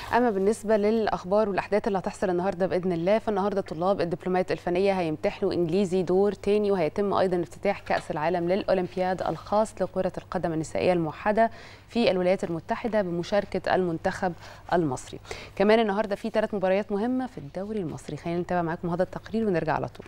اما بالنسبه للاخبار والاحداث اللي هتحصل النهارده باذن الله فالنهارده طلاب الدبلومات الفنيه هيمتحنوا انجليزي دور تاني وهيتم ايضا افتتاح كاس العالم للاولمبياد الخاص لكره القدم النسائيه الموحده في الولايات المتحده بمشاركه المنتخب المصري كمان النهارده في ثلاث مباريات مهمه في الدوري المصري خلينا نتابع معاكم هذا التقرير ونرجع على طول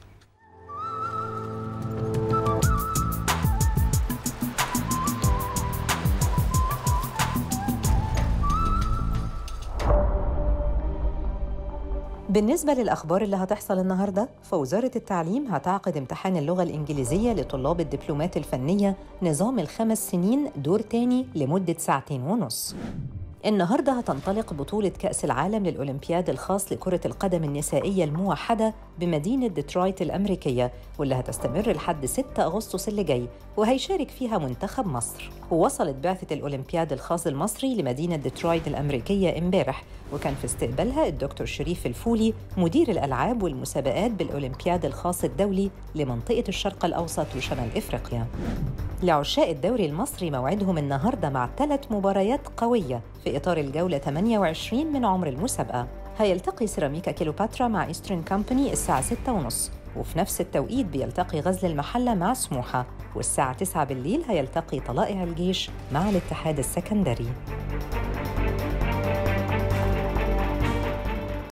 بالنسبة للأخبار اللي هتحصل النهاردة فوزارة التعليم هتعقد امتحان اللغة الإنجليزية لطلاب الدبلومات الفنية نظام الخمس سنين دور تاني لمدة ساعتين ونص النهارده هتنطلق بطولة كأس العالم للأولمبياد الخاص لكرة القدم النسائية الموحدة بمدينة ديترويت الأمريكية واللي هتستمر لحد 6 أغسطس اللي جاي وهيشارك فيها منتخب مصر ووصلت بعثة الأولمبياد الخاص المصري لمدينة ديترويت الأمريكية امبارح وكان في استقبالها الدكتور شريف الفولي مدير الألعاب والمسابقات بالأولمبياد الخاص الدولي لمنطقة الشرق الأوسط وشمال إفريقيا لعشاق الدوري المصري موعدهم النهارده مع ثلاث مباريات قويه في اطار الجوله 28 من عمر المسابقه هيلتقي سيراميكا كيلوباترا مع ايسترن كامباني الساعه 6:30 وفي نفس التوقيت بيلتقي غزل المحله مع سموحه والساعه 9 بالليل هيلتقي طلائع الجيش مع الاتحاد السكندري